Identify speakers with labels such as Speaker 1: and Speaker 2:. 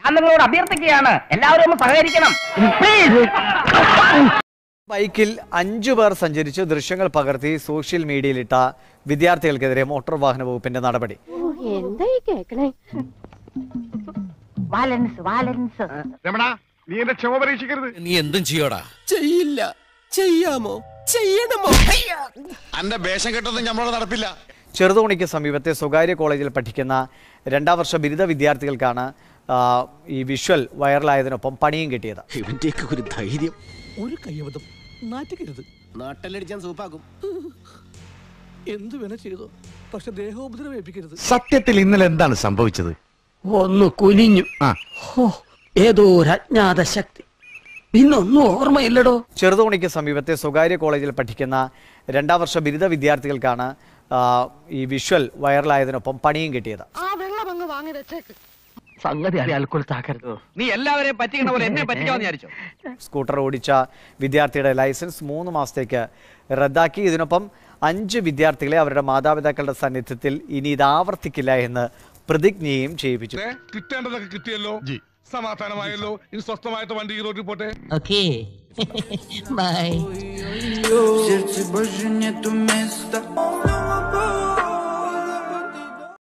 Speaker 1: ഞാൻ നിങ്ങളോട് അഭ്യർത്ഥിക്കുകയാണ് എല്ലാവരും ഒന്ന് സഹകരിക്കണം Please.
Speaker 2: ബൈക്കിൽ അഞ്ചു പേർ സഞ്ചരിച്ച് ദൃശ്യങ്ങൾ പകർത്തി സോഷ്യൽ മീഡിയയിലിട്ട വിദ്യാർത്ഥികൾക്കെതിരെ മോട്ടോർ വാഹന വകുപ്പിന്റെ നടപടി
Speaker 3: എന്തായി കേക്കണേ
Speaker 1: വാലൻസ് വാലൻസ്
Speaker 4: രമണ നീ എന്റെ ക്ഷമ പരീക്ഷിക്കരുത്
Speaker 5: നീ എന്തും ചെയ്യോടാ
Speaker 6: ചെയ്യില്ല ചെയ്യാമോ ചെയ്യണമോ
Speaker 4: അന്റെ വേഷം കെട്ടൊന്നും നമ്മളോട് നടപ്പില്ല
Speaker 2: ചെറുതോണിക്ക് സമീപത്തെ സ്വകാര്യ കോളേജിൽ പഠിക്കുന്ന രണ്ടാം വർഷ ബിരുദ വിദ്യാർത്ഥികൾക്കാണ് ആ, ഈ വിഷ്വൽ വൈറലായതിനൊപ്പം പണിയും കിട്ടിയത്
Speaker 5: ഇവന്റെയൊക്കെ ഒരു ധൈര്യം
Speaker 6: ഒരു കയ്യബദ്ധം നാറ്റുകരുത്
Speaker 5: നാട്ടിലടിച്ചാൻ സൂപ്പാക്കും
Speaker 6: എന്തു വേണ ചെയ്തോ പക്ഷെ ദേഹോപദ്രവം ഏൽപ്പിക്കരുത്
Speaker 7: സത്യത്തിൽ ഇന്നലെ എന്താണ് സംഭവിച്ചത്
Speaker 8: ഒന്ന് കുനിഞ്ഞു
Speaker 7: ആ.
Speaker 8: ഹോ, ഏതോ ഒരു അജ്ഞാത ശക്തി പിന്നൊന്നും ഓർമ്മയില്ലടോ
Speaker 2: ചെറുതോണിക്ക് സമീപത്തെ സ്വകാര്യ കോളേജിൽ പഠിക്കുന്ന രണ്ടാം വർഷ ബിരുദ വിദ്യാർത്ഥികൾക്കാണ് ആ, ഈ വിഷ്വൽ വൈറലായതിനൊപ്പം പണിയും കിട്ടിയത്
Speaker 8: സംഗതി അറിയാൽക്കുൾ താക്കരുത്
Speaker 1: നീ എല്ലാവരെയും പറ്റിക്കണ പോലെ എന്നെ പറ്റിക്കാന്ന് വിചാരിച്ചോ
Speaker 2: സ്കൂട്ടർ ഓടിച്ച വിദ്യാർത്ഥിയുടെ ലൈസൻസ് മൂന്ന് മാസത്തേക്ക് റദ്ദാക്കി ഇതിനൊപ്പം അഞ്ച് വിദ്യാർത്ഥികളെ അവരുടെ മാതാപിതാക്കളുടെ സാന്നിധ്യത്തിൽ ഇനി ഇത് ആവർത്തിക്കില്ല എന്ന് പ്രതിജ്ഞയും ചെയ്യിപ്പിച്ചു
Speaker 4: കിട്ടേണ്ടതൊക്കെ കിട്ടിയല്ലോ സമാധാനമായല്ലോ ഇനി സ്വസ്ഥമായിട്ട് വണ്ടി ഈ റോഡിൽ പോട്ടെ
Speaker 8: ഓക്കേ ബൈ
Speaker 9: сердце больше нету места